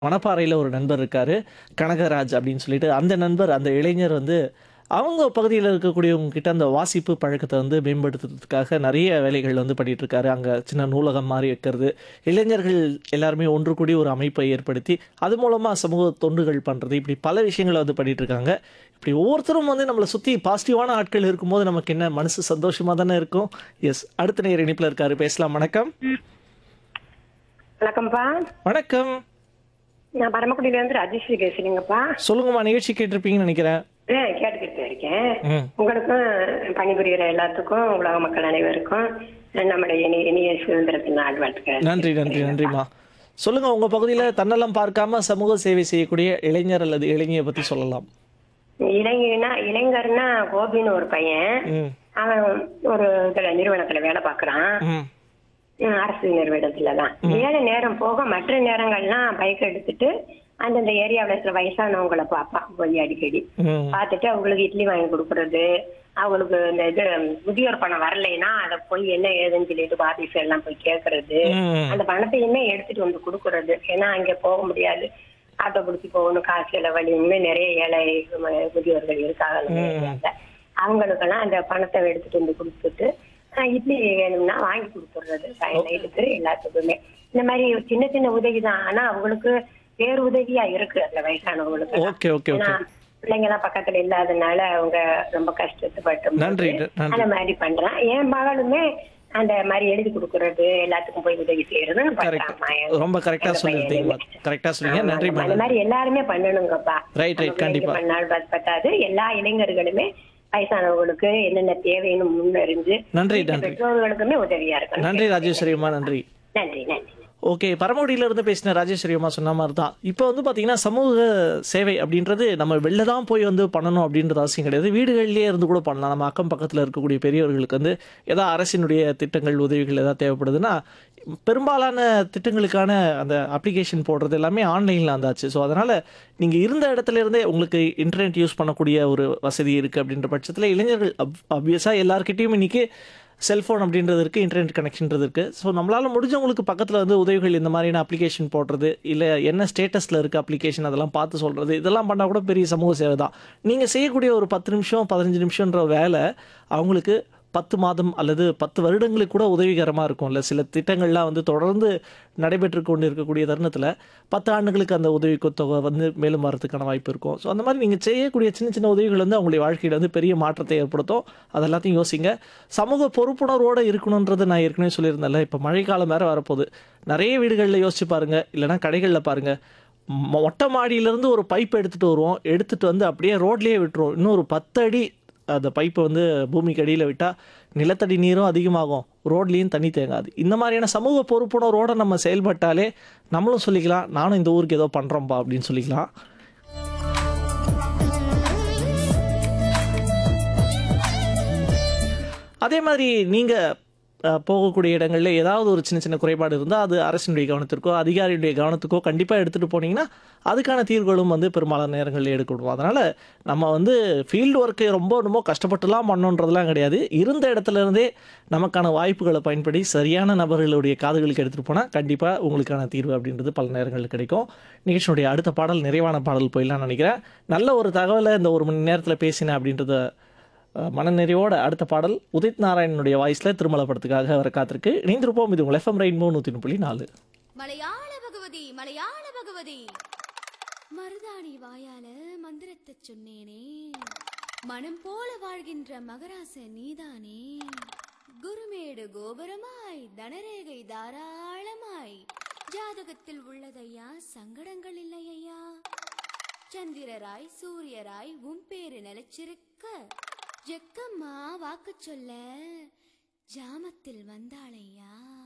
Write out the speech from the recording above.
மணப்பாறையில் ஒரு நண்பர் இருக்காரு கனகராஜ் அப்படின்னு சொல்லிட்டு அந்த நண்பர் அந்த இளைஞர் வந்து அவங்க பகுதியில் இருக்கக்கூடியவங்க கிட்ட அந்த வாசிப்பு பழக்கத்தை வந்து மேம்படுத்துறதுக்காக நிறைய வேலைகள் வந்து பண்ணிட்டு இருக்காரு அங்கே சின்ன நூலகம் மாதிரி வைக்கிறது இளைஞர்கள் எல்லாருமே ஒன்று கூடி ஒரு அமைப்பை ஏற்படுத்தி அது மூலமாக சமூக தொண்டுகள் பண்ணுறது இப்படி பல விஷயங்களை வந்து பண்ணிட்டு இருக்காங்க இப்படி ஒவ்வொருத்தரும் வந்து நம்மளை சுற்றி பாசிட்டிவான ஆட்கள் இருக்கும்போது நமக்கு என்ன மனசு சந்தோஷமாக தானே இருக்கும் எஸ் அடுத்த நேர இணைப்பில் இருக்காரு பேசலாம் வணக்கம் வணக்கம்ப்பா வணக்கம் நான் பரமக்குடியில இருந்து ராஜேஸ்வரி பேசுறீங்கப்பா சொல்லுங்கம்மா நிகழ்ச்சி கேட்டிருப்பீங்கன்னு நினைக்கிறேன் ஆ, கேட்டுக்கிட்டு இருக்கேன் ம் உங்களுக்கும் பணிபுரிகிற எல்லாத்துக்கும் உலக மக்கள் அனைவருக்கும் நம்முடைய இனிய இனிய சுதந்திரத்தின் நாள் வாழ்த்துக்கள் நன்றி நன்றி நன்றிம்மா சொல்லுங்க உங்க பகுதியில தன்னலம் பார்க்காம சமூக சேவை செய்யக்கூடிய இளைஞர் அல்லது இளைஞரை பத்தி சொல்லலாம் இளைஞனா இளைஞர்னா கோபின்னு ஒரு பையன் ம் அவன் ஒரு இதுல நிறுவனத்துல வேலை பார்க்கறான் ம் ம், அரசு நிறுவனத்துல தான் வேலை நேரம் போக மற்ற நேரங்கள்லாம் பைக் எடுத்துட்டு அந்தந்த ஏரியாவில் இருக்கிற வயசானவங்களை பார்ப்பான் போய் அடிக்கடி ம் பார்த்துட்டு அவங்களுக்கு இட்லி வாங்கி கொடுக்கறது அவங்களுக்கு இந்த இது முதியோர் பணம் வரலைன்னா அதை போய் என்ன ஏதுன்னு சொல்லிட்டு ஆபீஸ் எல்லாம் போய் கேட்கறது ம் அந்த பணத்தையுமே எடுத்துட்டு வந்து கொடுக்கறது ஏன்னா அங்க போக முடியாது ஆட்டோ பிடிச்சி போகணும் காசு செலவழி இன்னும் நிறைய ஏழை ம- முதியோர்கள் இருக்காங்க நம்ம ஏரியால. அவங்களுக்கெல்லாம் அந்த பணத்தை எடுத்துட்டு வந்து கொடுத்துட்டு ஆஹ் இட்லி வேணும்னா வாங்கி கொடுத்துடுறது நைட்டுக்கு எல்லாத்துக்குமே இந்த மாதிரி ஒரு சின்ன சின்ன உதவி தான் ஆனா அவங்களுக்கு பேர் உதவியா இருக்கு அந்த வயசானவங்களுக்கு ஓகே ஓகே ஏன்னா ஓகே பிள்ளைங்க எல்லாம் பக்கத்துல இல்லாதனால அவங்க ரொம்ப கஷ்டப்பட்டு நன்றி நன்றி அந்த மாதிரி பண்றான் என் மகளுமே அந்த மாதிரி எழுதி கொடுக்கறது எல்லாத்துக்கும் போய் உதவி செய்யறதுன்னு பண்றாம்மா என் ரொம்ப கரெக்டா சொல்லிருந்தீங்க கரெக்டா சொன்னீங்க ஆமா, நன்றிம்மா அந்த மாதிரி எல்லாருமே பண்ணணுங்கப்பா ரைட் ரைட் நம்ம கண்டிப்பா பிள்ளைங்க பண்ணாலும் பத்- பத்தாது எல்லா இளைஞர்களுமே வயசானவங்களுக்கு என்னென்ன தேவைன்னு முன்னறிஞ்சு நன்றி வீட்டு நன்றி பெற்றோர்களுக்குமே உதவியா இருக்கணும் நன்றி ராஜேஸ்வரி அம்மா நன்றி நன்றி நன்றி ஓகே பரமக்குடியில இருந்து பேசின ராஜேஸ்வரி அம்மா சொன்ன மாதிரி தான் இப்போ வந்து பார்த்தீங்கன்னா சமூக சேவை அப்படின்றது நம்ம வெளில தான் போய் வந்து பண்ணணும் அப்படின்றது அவசியம் கிடையாது வீடுகளிலேயே இருந்து கூட பண்ணலாம் நம்ம அக்கம் பக்கத்தில் இருக்கக்கூடிய பெரியவர்களுக்கு வந்து ஏதாவது அரசினுடைய திட்டங்கள் உதவிகள் ஏதாவது தேவைப்படுதுன்னா பெரும்பாலான திட்டங்களுக்கான அந்த அப்ளிகேஷன் போடுறது எல்லாமே ஆன்லைனில் வந்தாச்சு ஸோ அதனால் நீங்கள் இருந்த இடத்துல இருந்தே உங்களுக்கு இன்டர்நெட் யூஸ் பண்ணக்கூடிய ஒரு வசதி இருக்குது அப்படின்ற பட்சத்தில் இளைஞர்கள் அப் அப்வியஸாக எல்லாருக்கிட்டையும் இன்னைக்கு செல்ஃபோன் அப்படின்றது இருக்குது இன்டர்நெட் கனெக்ஷன்றது இருக்குது ஸோ நம்மளால் முடிஞ்சவங்களுக்கு பக்கத்தில் வந்து உதவிகள் இந்த மாதிரியான அப்ளிகேஷன் போடுறது இல்லை என்ன ஸ்டேட்டஸில் இருக்குது அப்ளிகேஷன் அதெல்லாம் பார்த்து சொல்கிறது இதெல்லாம் பண்ணால் கூட பெரிய சமூக சேவை தான் நீங்கள் செய்யக்கூடிய ஒரு பத்து நிமிஷம் பதினஞ்சு நிமிஷன்ற வேலை அவங்களுக்கு பத்து மாதம் அல்லது பத்து வருடங்களுக்கு கூட உதவிகரமாக இருக்கும்ல சில திட்டங்கள்லாம் வந்து தொடர்ந்து நடைபெற்று கொண்டு இருக்கக்கூடிய தருணத்தில் பத்து ஆண்டுகளுக்கு அந்த உதவி தொகை வந்து மேலும் வரதுக்கான வாய்ப்பு இருக்கும் ஸோ அந்த மாதிரி நீங்கள் செய்யக்கூடிய சின்ன சின்ன உதவிகள் வந்து அவங்களுடைய வாழ்க்கையில் வந்து பெரிய மாற்றத்தை ஏற்படுத்தும் அது எல்லாத்தையும் யோசிங்க சமூக பொறுப்புணர்வோடு இருக்கணுன்றது நான் ஏற்கனவே சொல்லியிருந்தேன்ல இப்போ மழைக்காலம் வேறு வரப்போகுது நிறைய வீடுகளில் யோசிச்சு பாருங்க இல்லைன்னா கடைகளில் பாருங்க மொ- மொட்டை மாடியிலேருந்து ஒரு பைப் எடுத்துகிட்டு வருவோம் எடுத்துகிட்டு வந்து அப்படியே ரோட்லேயே விட்டுருவோம் இன்னும் ஒரு பத்து அடி அந்த பைப்பை வந்து பூமிக்கு அடியில் விட்டால் நிலத்தடி நீரும் அதிகமாகும் ரோட்லேயும் தண்ணி தேங்காது இந்த மாதிரியான சமூக பொறுப்புணர்வோடு நம்ம செயல்பட்டாலே நம்மளும் சொல்லிக்கலாம் நானும் இந்த ஊருக்கு ஏதோ பண்ணுறோம்ப்பா அப்படின்னு சொல்லிக்கலாம் அதே மாதிரி நீங்கள் போகக்கூடிய இடங்களில் ஏதாவது ஒரு சின்ன சின்ன குறைபாடு இருந்தால் அது அரசினுடைய கவனத்திற்கோ அதிகாரியுடைய கவனத்துக்கோ கண்டிப்பாக எடுத்துகிட்டு போனீங்கன்னா அதுக்கான தீர்வுகளும் வந்து பெரும்பாலான நேரங்களில் எடுக்கணும் அதனால் நம்ம வந்து ஃபீல்டு ஒர்க்கை ரொம்ப ரொம்ப கஷ்டப்பட்டுலாம் பண்ணணுன்றதுலாம் கிடையாது இருந்த இடத்துல இருந்தே நமக்கான வாய்ப்புகளை பயன்படுத்தி சரியான நபர்களுடைய காதுகளுக்கு எடுத்துகிட்டு போனால் கண்டிப்பாக உங்களுக்கான தீர்வு அப்படின்றது பல நேரங்களில் கிடைக்கும் நிகழ்ச்சியினுடைய அடுத்த பாடல் நிறைவான பாடல் போயிடலாம்னு நினைக்கிறேன் நல்ல ஒரு தகவலை இந்த ஒரு மணி நேரத்தில் பேசினேன் அப்படின்றத அஹ் மனநிறைவோட அடுத்த பாடல் உதித் நாராயணனுடைய வாய்ஸில் திருமல படத்துக்காக வர காத்திருக்கு இணைந்திருப்போம் இது உங்கள் எஃப்எம் ரெயின்போ நூற்றி புள்ளி நாலு மலையாள பகவதி மலையாள பகவதி மருதாணி வாயால மந்திரத்தை சொன்னேனே மனம் போல வாழ்கின்ற மகராச நீதானே குருமேடு கோபுரமாய் தனரேகை தாராளமாய் ஜாதகத்தில் உள்ளதையா சங்கடங்கள் இல்லையா சந்திரராய் சூரியராய் உன் பேரு நிலைச்சிருக்க ஜெக்கம்மா வாக்கு சொல்ல ஜாமத்தில் வந்தாளையா